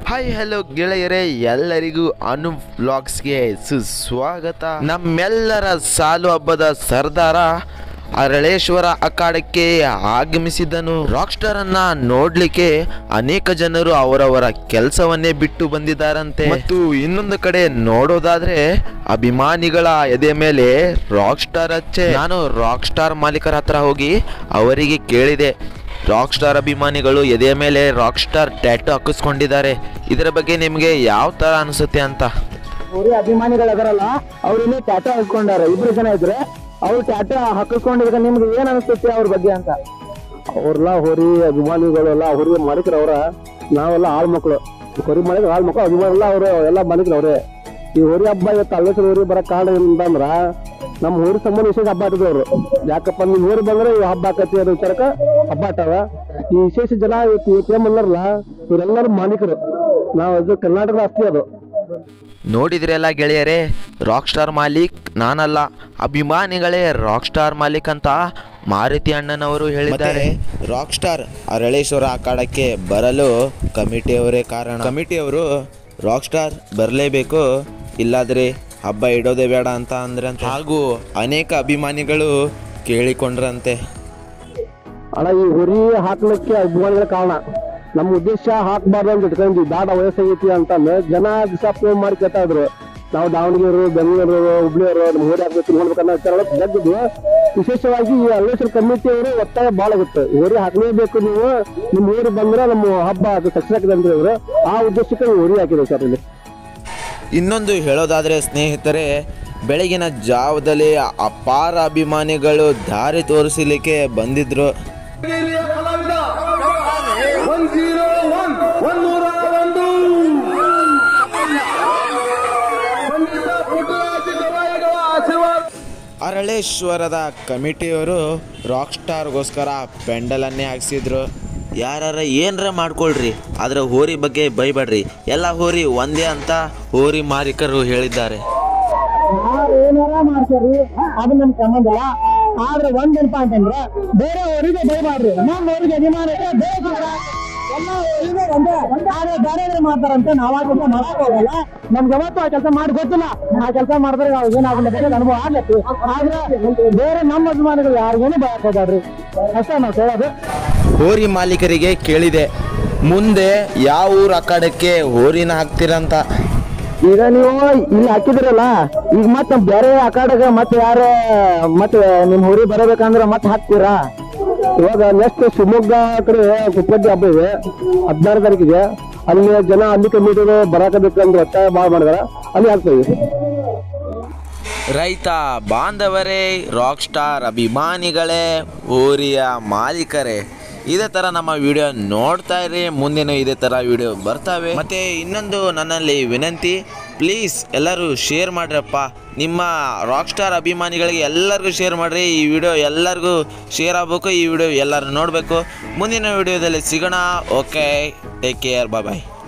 hi hello ಗೆಳೆಯರೇ ಎಲ್ಲರಿಗೂ ಅನು ವ್ಲಾಗ್ಸ್ಗೆ ಸುಸ್ವಾಗತ ನಮ್ಮೆಲ್ಲರ ಸಾಲು ಹಬ್ಬದ ಸರ್ದಾರ ಅರಳೇಶ್ವರ ಅಖಾಡಕ್ಕೆ ಆಗಮಿಸಿದನು ರಾಕ್ ಸ್ಟಾರ್ ಅನ್ನ ನೋಡ್ಲಿಕ್ಕೆ ಅನೇಕ ಜನರು ಅವರವರ ಕೆಲಸವನ್ನೇ ಬಿಟ್ಟು ಬಂದಿದ್ದಾರಂತೆ ಮತ್ತು ಇನ್ನೊಂದು ಕಡೆ ನೋಡೋದಾದ್ರೆ ಅಭಿಮಾನಿಗಳ ಎದೆ ಮೇಲೆ ರಾಕ್ ಸ್ಟಾರ್ ಹಚ್ಚೆ ನಾನು ರಾಕ್ ಸ್ಟಾರ್ ಮಾಲೀಕರ ಹತ್ರ ಹೋಗಿ ಅವರಿಗೆ ಕೇಳಿದೆ ರಾಕ್ ಸ್ಟಾರ್ ಅಭಿಮಾನಿಗಳು ಎದೆಯ ಮೇಲೆ ರಾಕ್ ಸ್ಟಾರ್ ಟ್ಯಾಟು ಹಾಕಿಸ್ಕೊಂಡಿದ್ದಾರೆ ಇದರ ಬಗ್ಗೆ ನಿಮಗೆ ಯಾವ ತರ ಅನಿಸುತ್ತೆ ಅಂತ ಹೋರಿ ಅಭಿಮಾನಿಗಳು ಅದರಲ್ಲ ಅವ್ರು ಇನ್ನೂ ಟ್ಯಾಟೋ ಹಾಕೊಂಡಾರ ಇಬ್ರು ಜನ ಇದ್ರೆ ಅವ್ರು ಟ್ಯಾಟೋ ಹಾಕಿಸ್ಕೊಂಡಿದ್ರೆ ನಿಮ್ಗೆ ಏನ್ ಅನಿಸುತ್ತೆ ಅವ್ರ ಬಗ್ಗೆ ಅಂತ ಅವ್ರೆಲ್ಲ ಹೋರಿ ಅಭಿಮಾನಿಗಳೆಲ್ಲ ಹೋರಿ ಮಾಲೀಕರು ಅವ್ರ ನಾವೆಲ್ಲ ಆಳ್ ಮಕ್ಳು ಹೋರಿ ಮಾಲೀಕರು ಆಳ್ ಮಕ್ಳು ಅಭಿಮಾನಿಲ್ಲ ಅವರು ಎಲ್ಲ ಮಾಲೀಕರು ಅವ್ರೆ ಈ ಹೋರಿ ಹಬ್ಬ ಇವತ್ತು ಅಲ್ಲೇಶ್ವರ ಹೋರಿ ಬರೋ ಕಾರಣ ಅಂತಂದ್ರ ನಮ್ಮ ಹೋರಿ ಸಂಬಂಧ ವಿಶೇಷ ಹಬ್ಬ ಆಟಿದ್ರು ಅವ್ರು ಯಾಕಪ್ಪ ನಿಮ್ ಹೋರಿ ಬಂದ್ರೆ ಈ ಹಬ್ಬ ಆಕತಿ ಅನ್ನೋ ವಿಚಾರಕ್ಕ ಹಬ್ಬ ಆಟವ ಈ ವಿಶೇಷ ಜನ ಇವತ್ತು ಇವತ್ತು ಏನ್ ಬಂದಾರಲ್ಲ ಇವರೆಲ್ಲರೂ ಮಾಲೀಕರು ನಾವು ಅದು ಕರ್ನಾಟಕದ ಆಸ್ತಿ ಅದು ನೋಡಿದ್ರೆಲ್ಲ ಗೆಳೆಯರೇ ರಾಕ್ ಸ್ಟಾರ್ ಮಾಲೀಕ್ ನಾನಲ್ಲ ಅಭಿಮಾನಿಗಳೇ ರಾಕ್ ಸ್ಟಾರ್ ಮಾಲೀಕ್ ಅಂತ ಮಾರುತಿ ಅಣ್ಣನವರು ಹೇಳಿದ್ದಾರೆ ರಾಕ್ ಸ್ಟಾರ್ ಅರಳೇಶ್ವರ ಅಖಾಡಕ್ಕೆ ಬರಲು ಕಮಿಟಿಯವರೇ ಕಾರಣ ಕಮಿಟಿಯವರು ರಾಕ್ ಸ್ಟಾರ್ ಬರಲೇಬೇಕು ಇಲ್ಲಾದ್ರೆ ಹಬ್ಬ ಇಡೋದೇ ಬೇಡ ಅಂತ ಅಂದ್ರಂತೆ ಹಾಗೂ ಅನೇಕ ಅಭಿಮಾನಿಗಳು ಕೇಳಿಕೊಂಡ್ರಂತೆ ಅಣ್ಣ ಈ ಹೊರಿ ಹಾಕ್ಲಿಕ್ಕೆ ಅಭಿಮಾನಿಗಳ ಕಾರಣ ನಮ್ಮ ಉದ್ದೇಶ ಹಾಕ್ಬಾರ್ದು ಅಂತ ಇಟ್ಕೊಂಡ್ವಿ ದಾಡ ವಯಸ್ಸಾಗೈತಿ ಅಂತಂದು ಜನ ದಿವಸ ಫೋನ್ ಮಾಡಿ ಕೇಳ್ತಾ ಇದ್ರು ನಾವು ದಾವಣಗೆರೆ ಬೆಂಗಳೂರು ಹುಬ್ಳಿಯವರು ನಮ್ಮ ಹೋರಿ ಹಾಕ್ಬೇಕು ನೋಡ್ಬೇಕನ್ನೋ ವಿಚಾರ ಜಗ್ಗಿದ್ವು ವಿಶೇಷವಾಗಿ ಈ ಅಲ್ಲೇಶ್ವರ ಕಮಿಟಿ ಅವರು ಒತ್ತಾಯ ಭಾಳ ಆಗುತ್ತೆ ಹೋರಿ ಹಾಕ್ಲೇಬೇಕು ನೀವು ನಿಮ್ಮ ಊರು ಬಂದ್ರೆ ನಮ್ಮ ಹಬ್ಬ ಅದು ಸಕ್ಸಸ್ ಆಗಿದೆ ಅಂತ ಹೇಳಿದ್ರು ಆ ಉದ್ದೇಶಕ್ಕೆ ನಾವು ಹೋರಿ ಹಾಕಿದ್ದೇವೆ ಸರ್ ಇಲ್ಲಿ ಇನ್ನೊಂದು ಹೇಳೋದಾದ್ರೆ ಸ್ನೇಹಿತರೆ ಬೆಳಗಿನ ಜಾವದಲ್ಲಿ ಅಪಾರ ಅಭಿಮಾನಿಗಳು ದಾರಿ ತೋರಿಸಲಿಕ್ಕೆ ಬಂದಿದ್ರು ಹಿರಿಯ ಕಲಾವಿದ ಒನ್ ಜೀರೋ ಒನ್ ಒನ್ನೂರ ಒಂದು ಪಂಡಿತ ಪುಟ್ಟರಾಜ ಗವಾಯಿಗಳ ಆಶೀರ್ವಾದ ಅರಳೇಶ್ವರದ ಕಮಿಟಿಯವರು ರಾಕ್ ಸ್ಟಾರ್ಗೋಸ್ಕರ ಪೆಂಡಲನ್ನೇ ಹಾಕ್ಸಿದ್ರು ಯಾರ ಏನರ ಮಾಡ್ಕೊಳ್ರಿ ಆದ್ರೆ ಹೋರಿ ಬಗ್ಗೆ ಬೈಬೇಡ್ರಿ ಎಲ್ಲ ಹೋರಿ ಒಂದೇ ಅಂತ ಹೋರಿ ಮಾಲೀಕರು ಹೇಳಿದ್ದಾರೆ ಯಾರು ಏನಾರ ಮಾಡ್ತಾರ್ರಿ ಅದು ನಮ್ ಸಂಬಂಧ ಇಲ್ಲ ಆದ್ರೆ ಒಂದ್ ಏನಪ್ಪ ಅಂತಂದ್ರೆ ಬೇರೆ ಊರಿಗೆ ಬೈಬಾರ್ದು ನಮ್ಮ ಊರಿಗೆ ಅಭಿಮಾನ ಇದೆ ಬೇಕಿಲ್ಲ ಎಲ್ಲ ಊರಿಗೆ ಒಂದೇ ಆದ್ರೆ ಬೇರೆ ಏನ್ ಮಾಡ್ತಾರಂತ ನಾವ್ ಆ ಕೆಲಸ ಮಾಡಕ್ ಹೋಗಲ್ಲ ನಮ್ಗೆ ಯಾವತ್ತೂ ಆ ಕೆಲಸ ಮಾಡಿ ಗೊತ್ತಿಲ್ಲ ಆ ಕೆಲಸ ಮಾಡಿದ್ರೆ ನಾವು ಏನಾಗಲ್ಲ ಬಗ್ಗೆ ಅನುಭವ ಆಗ್ಲತ್ತಿ ಆದ್ರೆ ಬೇರೆ ನಮ್ಮ ಅಭಿಮಾನಿಗಳು ಯಾರಿಗೇನು ಭಯಕ್ ಹೋಗ್ಬೇಡ್ರಿ ಅಷ್ಟೇ ನಾವು ಹೇಳೋದು ಹೋರಿ ಮಾಲೀಕರಿಗೆ ಕೇಳಿದೆ ಮುಂದೆ ಯಾವ ಊರ ಅಖಾಡಕ್ಕೆ ಹೋರಿನ ಹಾಕ್ತೀರಂತ ಈಗ ನೀವು ಇಲ್ಲಿ ಹಾಕಿದ್ರಲ್ಲ ಈಗ ಮತ್ತೆ ಬೇರೆ ಅಖಾಡಗ ಮತ್ತೆ ಯಾರ ಮತ್ತೆ ನಿಮ್ ಊರಿಗೆ ಬರಬೇಕಂದ್ರೆ ಮತ್ತೆ ಹಾಕ್ತೀರಾ ಇವಾಗ ನೆಕ್ಸ್ಟ್ ಶಿವಮೊಗ್ಗ ಕಡೆ ಕುಪ್ಪಜ್ಜಿ ಹಬ್ಬ ಇದೆ ಹದಿನಾರು ತಾರೀಕಿಗೆ ಅಲ್ಲಿ ಜನ ಅಲ್ಲಿ ಕಮಿಟಿಗಳು ಬರಾಕಬೇಕಂದ್ರೆ ಒತ್ತಾಯ ಭಾಳ ಮಾಡಿದಾರ ಅಲ್ಲಿ ಹಾಕ್ತೀವಿ ರೈತ ಬಾಂಧವರೇ ರಾಕ್ ಸ್ಟಾರ್ ಅಭಿಮಾನಿಗಳೇ ಹೋರಿಯ ಮಾಲೀಕರೇ ಇದೇ ಥರ ನಮ್ಮ ವಿಡಿಯೋ ನೋಡ್ತಾ ಇರಿ ಮುಂದಿನ ಇದೇ ಥರ ವಿಡಿಯೋ ಬರ್ತವೆ ಮತ್ತು ಇನ್ನೊಂದು ನನ್ನಲ್ಲಿ ವಿನಂತಿ ಪ್ಲೀಸ್ ಎಲ್ಲರೂ ಶೇರ್ ಮಾಡ್ರಪ್ಪ ನಿಮ್ಮ ರಾಕ್ ಸ್ಟಾರ್ ಅಭಿಮಾನಿಗಳಿಗೆ ಎಲ್ಲರಿಗೂ ಶೇರ್ ಮಾಡಿರಿ ಈ ವಿಡಿಯೋ ಎಲ್ಲರಿಗೂ ಶೇರ್ ಆಗಬೇಕು ಈ ವಿಡಿಯೋ ಎಲ್ಲರೂ ನೋಡಬೇಕು ಮುಂದಿನ ವಿಡಿಯೋದಲ್ಲಿ ಸಿಗೋಣ ಓಕೆ ಟೇಕ್ ಕೇರ್ ಬಾಯ್ ಬಾಯ್